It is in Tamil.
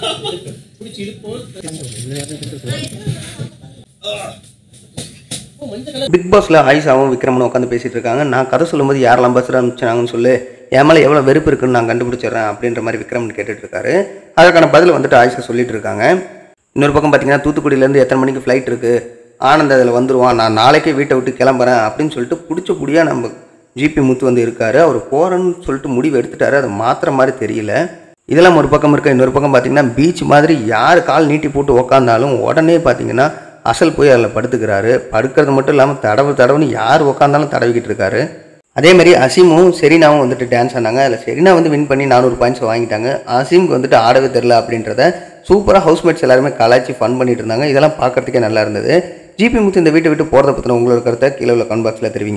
பிக் பாஸ்ல ஆயிஷாவும் விக்ரமனும் உட்காந்து பேசிட்டு இருக்காங்க நான் கதை சொல்லும்போது யாரெல்லாம் பஸ் அனுப்பிச்சாங்கன்னு சொல்லு என் மேலே எவ்வளோ வெறுப்பு இருக்குன்னு நான் கண்டுபிடிச்சிடுறேன் அப்படின்ற மாதிரி விக்ரமன் கேட்டுட்டு இருக்காரு அதற்கான பதில் வந்துட்டு ஆயிஷா சொல்லிட்டு இருக்காங்க இன்னொரு பக்கம் பார்த்தீங்கன்னா தூத்துக்குடியிலேருந்து எத்தனை மணிக்கு ஃப்ளைட் இருக்கு ஆனந்த் அதில் வந்துருவான் நான் நாளைக்கே வீட்டை விட்டு கிளம்புறேன் அப்படின்னு சொல்லிட்டு பிடிச்ச புடியாக நம்ம ஜிபி முத்து வந்து இருக்காரு அவர் போகிறேன்னு சொல்லிட்டு முடிவு எடுத்துட்டாரு அதை மாத்திர மாதிரி தெரியல இதெல்லாம் ஒரு பக்கம் இருக்க இன்னொரு பக்கம் பார்த்தீங்கன்னா பீச் மாதிரி யார் கால் நீட்டி போட்டு உக்காந்தாலும் உடனே பார்த்தீங்கன்னா அசல் போய் அதில் படுத்துக்கிறாரு படுக்கிறது மட்டும் இல்லாமல் தடவு தடவுன்னு யார் உக்காந்தாலும் தடவிக்கிட்டு இருக்காரு அதே மாதிரி அசீமும் செரீனாவும் வந்துட்டு டான்ஸ் ஆனாங்க அதில் செரீனா வந்து வின் பண்ணி நானூறு பாயிண்ட்ஸ் வாங்கிட்டாங்க அசீமுக்கு வந்துட்டு ஆடவே தெரில அப்படின்றத சூப்பராக ஹவுஸ்மேட்ஸ் எல்லாருமே கலாய்ச்சி ஃபன் பண்ணிட்டு இருந்தாங்க இதெல்லாம் பார்க்கறதுக்கே நல்லா இருந்தது ஜிபி முத்து இந்த வீட்டை விட்டு போகிறத பற்றின உங்களோட கருத்தை கீழே உள்ள கமெண்ட் பாக்ஸில் தெரிவிங்க